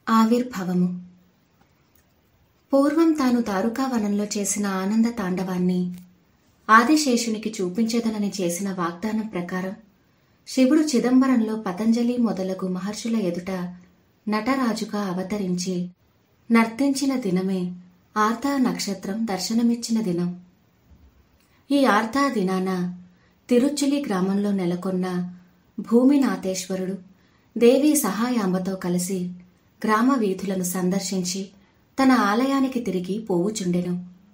ఆవిర్భవము పూర్వం తాను దారుకావనంలో చేసిన ఆనంద తాండవాన్ని ఆదిశేషునికి చూపించేదనని చేసిన వాగ్దానం ప్రకారం శివుడు చిదంబరంలో పతంజలి మొదలగు మహర్షుల ఎదుట నటరాజుగా అవతరించి నర్తించిన దినమే ఆర్తా నక్షత్రం దర్శనమిచ్చిన దినం ఈ ఆర్తా దినాన తిరుచులి గ్రామంలో నెలకొన్న భూమినాథేశ్వరుడు దేవి సహాయాంబతో కలిసి గ్రామ వీధులను సందర్శించి తన ఆలయానికి తిరిగి పోవుచుండెను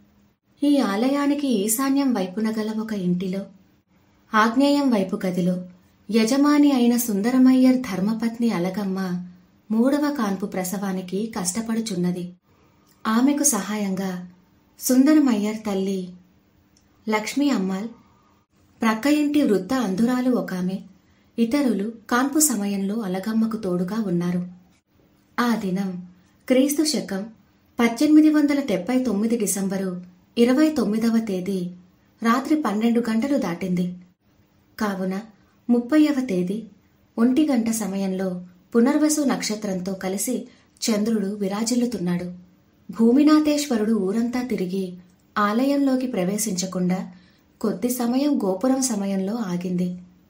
ఈ ఆలయానికి ఈశాన్యం వైపున గల ఒక ఇంటిలో ఆగ్నేయం వైపు గదిలో యజమాని అయిన సుందరమయ్యర్ ధర్మపత్ని అలగమ్మ మూడవ కాన్పు ప్రసవానికి కష్టపడుచున్నది ఆమెకు సహాయంగా సుందరమయ్యర్ తల్లి లక్ష్మీ అమ్మాల్ ప్రక్క ఇంటి వృద్ధ అంధురాలు ఒకామె ఇతరులు కాన్పు సమయంలో అలగమ్మకు తోడుగా ఉన్నారు ఆ దినం క్రీస్తు శకం పద్దెనిమిది వందల డెబ్బై తొమ్మిది డిసెంబరు ఇరవై తొమ్మిదవ తేదీ రాత్రి పన్నెండు గంటలు దాటింది కావున ముప్పైవ తేదీ ఒంటి గంట సమయంలో పునర్వసు నక్షత్రంతో కలిసి చంద్రుడు విరాజిల్లుతున్నాడు భూమినాథేశ్వరుడు ఊరంతా తిరిగి ఆలయంలోకి ప్రవేశించకుండా కొద్ది సమయం గోపురం సమయంలో ఆగింది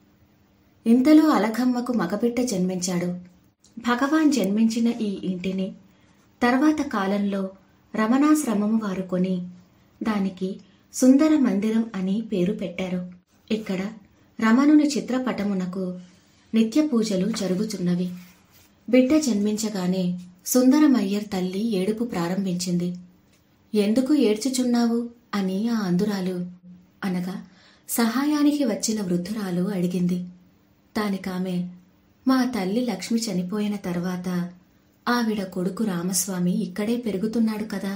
ఇంతలో అలగమ్మకు మగబిడ్డ జన్మించాడు భగవాన్ జన్మించిన ఈ ఇంటిని తర్వాత కాలంలో రమణాశ్రమము వారు కొని దానికి సుందర మందిరం అని పేరు పెట్టారు ఇక్కడ రమణుని చిత్రపటమునకు నిత్య పూజలు జరుగుతున్నవి బిడ్డ జన్మించగానే సుందరమయ్యర్ తల్లి ఏడుపు ప్రారంభించింది ఎందుకు ఏడ్చుచున్నావు అని ఆ అందురాలు అనగా సహాయానికి వచ్చిన వృద్ధురాలు అడిగింది దానికామె మా తల్లి లక్ష్మి చనిపోయిన తర్వాత ఆవిడ కొడుకు రామస్వామి ఇక్కడే పెరుగుతున్నాడు కదా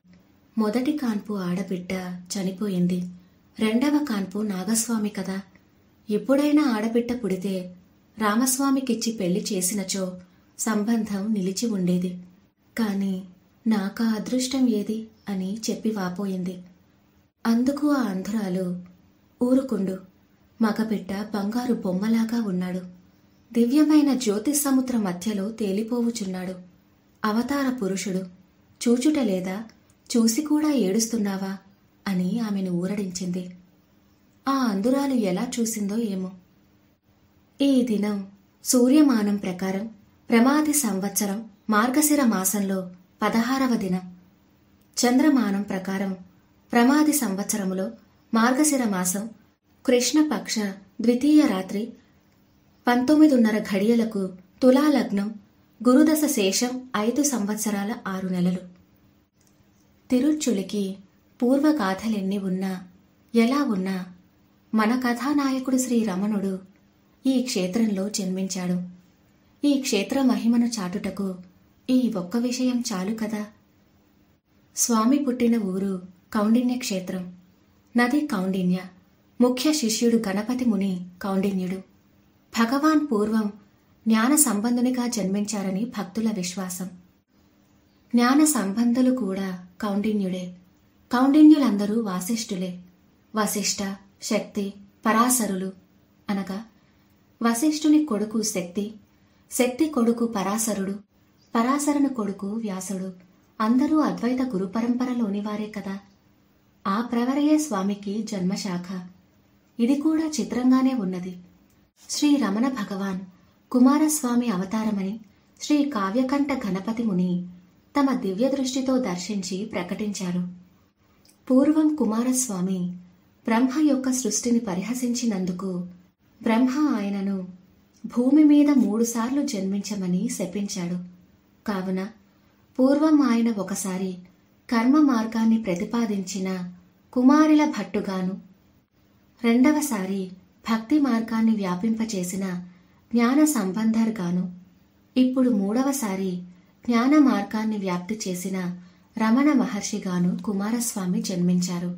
మొదటి కాన్పు ఆడబిడ్డ చనిపోయింది రెండవ కాన్పు నాగస్వామి కదా ఎప్పుడైనా ఆడబిడ్డ పుడితే రామస్వామికిచ్చి పెళ్లి చేసినచో సంబంధం నిలిచి ఉండేది కాని నాకా అదృష్టం ఏది అని చెప్పి వాపోయింది అందుకు ఆ అంధురాలు ఊరుకుండు మగబిడ్డ బంగారు బొమ్మలాగా ఉన్నాడు దివ్యమైన జ్యోతి సముద్ర మధ్యలో తేలిపోవుచున్నాడు అవతార పురుషుడు చూచుట లేదా చూసి కూడా ఏడుస్తున్నావా అని ఆమెను ఊరడించింది ఆ అందురాలు ఎలా చూసిందో ఏమో ఈ దినం సూర్యమానం ప్రకారం ప్రమాది సంవత్సరం మార్గశిర మాసంలో పదహారవ దినం చంద్రమానం ప్రకారం ప్రమాది సంవత్సరములో మార్గశిర మాసం కృష్ణపక్ష ద్వితీయ రాత్రి పంతొమ్మిదిన్నర ఘడియలకు తులాలగ్నం గురుదశ శేషం ఐదు సంవత్సరాల ఆరు నెలలు తిరుచులికి పూర్వగాథలెన్ని ఉన్నా ఎలా ఉన్నా మన కథానాయకుడు శ్రీ రమణుడు ఈ క్షేత్రంలో జన్మించాడు ఈ క్షేత్ర మహిమను చాటుటకు ఈ ఒక్క విషయం చాలు కదా స్వామి పుట్టిన ఊరు కౌండిన్య క్షేత్రం నది కౌండిన్య ముఖ్య శిష్యుడు గణపతి ముని కౌండిన్యుడు భగవాన్ పూర్వం జ్ఞాన సంబంధునిగా జన్మించారని భక్తుల విశ్వాసం జ్ఞాన సంబంధులు కూడా కౌండిన్యుడే కౌండిన్యులందరూ వాసిష్ఠులే వశిష్ఠ శక్తి పరాశరులు అనగా వశిష్ఠుని కొడుకు శక్తి శక్తి కొడుకు పరాశరుడు పరాశరుని కొడుకు వ్యాసుడు అందరూ అద్వైత గురు పరంపరలోని వారే కదా ఆ ప్రవరయే స్వామికి జన్మశాఖ ఇది కూడా చిత్రంగానే ఉన్నది శ్రీ రమణ భగవాన్ కుమారస్వామి అవతారమని శ్రీ కావ్యకంఠ గణపతి ముని తమ దివ్య దృష్టితో దర్శించి ప్రకటించారు పూర్వం కుమారస్వామి బ్రహ్మ యొక్క సృష్టిని పరిహసించినందుకు బ్రహ్మ ఆయనను భూమి మీద మూడుసార్లు జన్మించమని శపించాడు కావున పూర్వం ఆయన ఒకసారి కర్మ మార్గాన్ని ప్రతిపాదించిన కుమారుల భట్టుగాను రెండవసారి భక్తి మార్గాన్ని వ్యాపింపచేసిన జ్ఞాన సంబంధర్గాను ఇప్పుడు మూడవసారి జ్ఞాన మార్గాన్ని వ్యాప్తి చేసిన రమణ మహర్షిగాను కుమారస్వామి జన్మించారు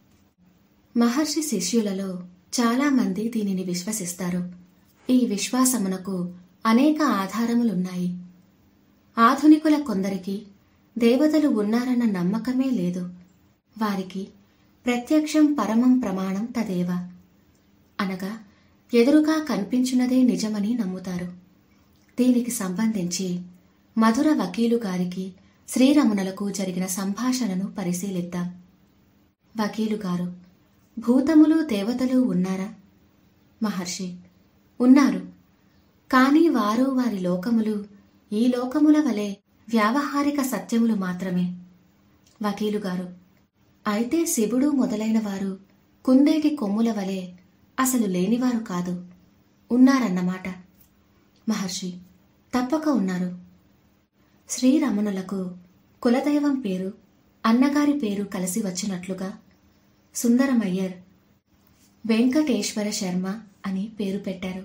మహర్షి శిష్యులలో చాలామంది దీనిని విశ్వసిస్తారు ఈ విశ్వాసమునకు అనేక ఆధారములున్నాయి ఆధునికుల కొందరికి దేవతలు ఉన్నారన్న నమ్మకమే లేదు వారికి ప్రత్యక్షం పరమం ప్రమాణం తదేవ అనగా ఎదురుగా కనిపించున్నదే నిజమని నమ్ముతారు దీనికి సంబంధించి మధుర వకీలు గారికి శ్రీరమణులకు జరిగిన సంభాషణను పరిశీలిద్దాం వకీలు గారు భూతములు దేవతలు ఉన్నారా మహర్షి ఉన్నారు కాని వారు వారి లోకములు ఈ లోకముల వలె వ్యావహారిక సత్యములు మాత్రమే వకీలు గారు అయితే శివుడు మొదలైన వారు కుందేటి కొమ్ముల వలె అసలు లేనివారు కాదు ఉన్నారన్నమాట మహర్షి తప్పక ఉన్నారు శ్రీరమణులకు కులదైవం పేరు అన్నగారి పేరు కలిసి వచ్చినట్లుగా సుందరమయ్యర్ వెంకటేశ్వర శర్మ అని పేరు పెట్టారు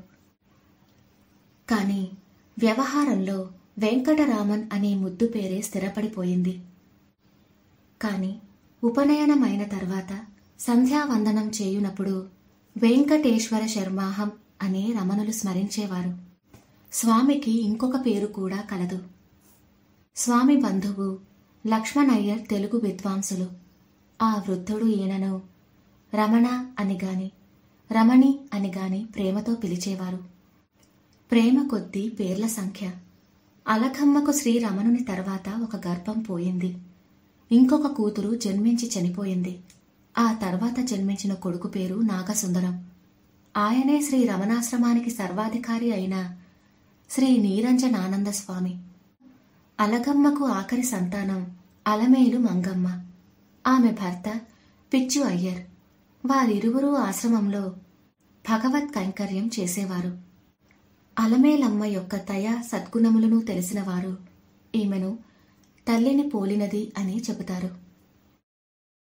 కానీ వ్యవహారంలో వెంకటరామన్ అనే ముద్దు పేరే స్థిరపడిపోయింది కాని ఉపనయనమైన తర్వాత సంధ్యావందనం చేయునప్పుడు వెంకటేశ్వర శర్మాహం అనే రమణులు స్మరించేవారు స్వామికి ఇంకొక పేరు కూడా కలదు స్వామి బంధువు లక్ష్మణయ్యర్ తెలుగు విద్వాంసులు ఆ వృద్ధుడు ఈయనను రమణ అని గాని రమణి అని గాని ప్రేమతో పిలిచేవారు ప్రేమ కొద్దీ పేర్ల సంఖ్య అలకమ్మకు శ్రీరమణుని తర్వాత ఒక గర్భం పోయింది ఇంకొక కూతురు జన్మించి చనిపోయింది ఆ తర్వాత జన్మించిన కొడుకు పేరు నాగసుందరం ఆయనే శ్రీ రమణాశ్రమానికి సర్వాధికారి అయిన శ్రీ నీరంజనానంద స్వామి అలగమ్మకు ఆఖరి సంతానం అలమేలు మంగమ్మ ఆమె భర్త పిచ్చు అయ్యర్ వారిరువురూ ఆశ్రమంలో భగవత్ కైంకర్యం చేసేవారు అలమేలమ్మ యొక్క దయ సద్గుణములను తెలిసిన వారు ఈమెను తల్లిని పోలినది అని చెబుతారు